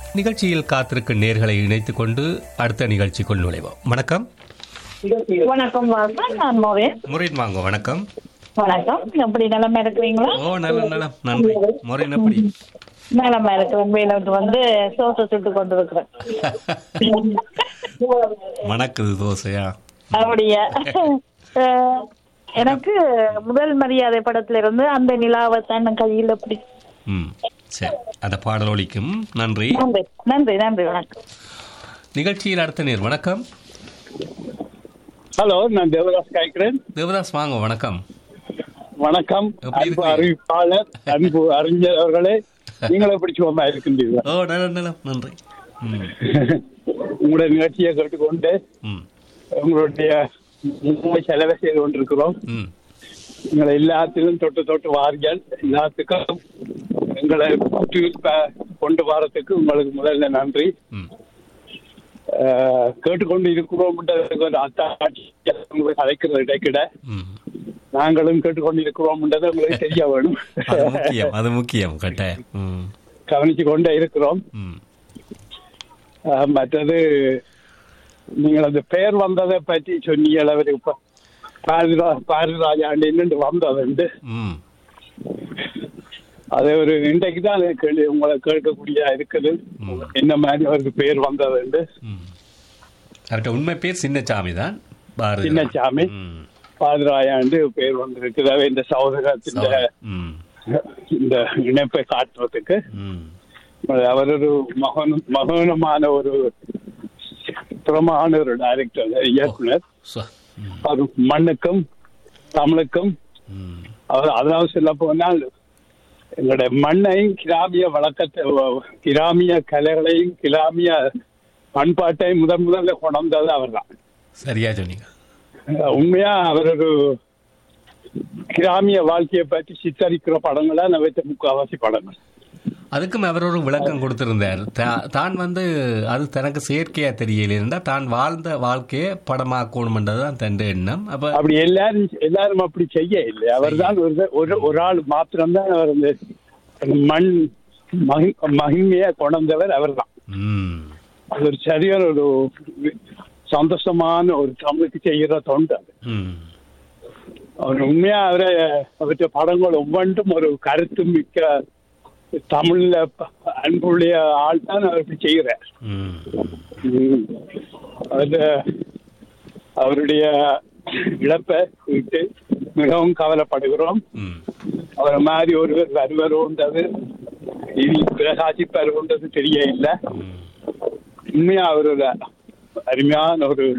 நிகழ்ச்சியில் காத்திருக்கும் நேர்களை இணைத்துக் கொண்டு அடுத்த நிகழ்ச்சிக்குள் நுழைவோம் வணக்கம் வணக்கம் வாசன் நான் மோரேன் முரேன் வாங்க வணக்கம் வணக்கம் எப்படி நிலமா இருக்கிறீங்களா ஓ நல்ல நலம் நன்றி முரேன் எப்படி நிலமா இருக்கிறேன் வேலைக்கு வந்து சோசை சுட்டு கொண்டு இருக்கிறேன் மணக்குது தோசையா அப்படியா அஹ், எனக்கு முதல் மரியாதை படத்துல இருந்து அந்த நிலாவை தன் கையில் அப்படி ம் சரி அந்த பாடல் ஒலிக்கும் நன்றி நன்றி நன்றி நன்றி வணக்கம் நிகழ்ச்சியில் அடுத்த நேர் வணக்கம் ஹலோ நான் தேவதாஸ் காய்க்கிறேன் தேவதாஸ் வாங்க வணக்கம் வணக்கம் எப்படி அன்பு இருக்கீங்க? அறிவிப்பாளர் அன்பு அறிஞர் அவர்களே நீங்கள் எப்படி சுகமா இருக்கின்றீர்கள் ஓ நல்ல நலம் நன்றி ம் உங்களுடைய நிகழ்ச்சியை கேட்டுக்கொண்டு ம் உங்களுடைய உண்மை செலவை செய்து கொண்டிருக்கிறோம் ம் எங்களை எல்லாத்திலும் தொட்டு தொட்டு வார்கள் எல்லாத்துக்கும் எங்களை கூட்டி ப- கொண்டு வரத்துக்கு உங்களுக்கு முதல்ல நன்றி ம் அஹ், கேட்டுக்கொண்டு இருக்கிறோம் ஒரு அத்தாட்சி உங்களுக்கு அழைக்கிறது இடைக்கிட ம் நாங்களும் கேட்டுக்கொண்டு இருக்கிறோம் உங்களுக்கு தெரிய வேணும் அது முக்கியம் அது முக்கியம் கட்டாயம் ம் கவனிச்சு கொண்டே இருக்கிறோம் ம் அஹ், மற்றது நீங்கள் அந்த பெயர் வந்ததை பற்றி சொன்னீங்க அவர் இப்ப பாரதிரா பாரதிராஜாண்டு என்னண்டு வந்ததுண்டு ம் அது ஒரு இன்றைக்கு தான் கேள்வி உங்களை கேட்கக்கூடிய இருக்குது ம். என்ன மாதிரி அவருக்கு பேர் வந்ததுண்டு ம் அவர்கிட்ட உண்மை பேர் சின்னசாமி தான் பாரதி சின்னசாமி. ம் பாரதிராஜாண்டு பேர் வந்திருக்குது அவை இந்த சகோதரத்தின் ம் இந்த இணைப்பை காட்டுறதுக்கு ம் அவர் ஒரு மகனும் மகனமான ஒரு திறமான ஒரு டைரக்டர் இயக்குனர் ச- ம் அவர் மண்ணுக்கும் தமிழுக்கும் ம் அவர் அதாவது சொல்ல போனால் எங்களுடைய மண்ணையும் கிராமிய வழக்கத்தை கிராமிய கலைகளையும் கிராமிய பண்பாட்டையும் முதன் முதல்ல கொண்டது அவர்தான் சரியா சொன்னீங்க உண்மையா அவர் ஒரு கிராமிய வாழ்க்கையை பற்றி சித்தரிக்கிற படங்களா நவைத்த முக்காவாசி படங்கள் அதுக்கும் அவர் ஒரு விளக்கம் கொடுத்திருந்தார் தா- தான் வந்து அது தனக்கு செயற்கையா தெரியல இருந்தா தான் வாழ்ந்த வாழ்க்கையை படமாக்கணும்ன்றது தான் தன் எண்ணம் அப்ப அப்படி எல்லாரும் எல்லாரும் அப்படி செய்ய இல்லை அவர் தான் ஒரு ஒரு ஒரு ஆள் மாத்திரம்தான் அவர் இந்த மண் மகி மகிமையை கொண்டவர் அவர் தான் ம் அது ஒரு சரியான ஒரு சந்தோஷமான ஒரு தமிழுக்கு செய்கிற தொண்டு அது ம் அவர் உண்மையா அவரை அவற்றை படங்கள் ஒவ்வொன்றும் ஒரு கருத்து மிக்க தமிழ்ல ப- அன்புள்ள ஆள் தான் அவர் இப்படி செய்கிறார் ம் உம். அது அவருடைய இழப்பை விட்டு மிகவும் கவலைப்படுகிறோம் ம் அவரை மாதிரி ஒருவர் வருவரோன்றது இனி பிரகாசிப்பாருன்றது தெரிய இல்லை ம் உண்மையா அவர் ஒரு அருமையான ஒரு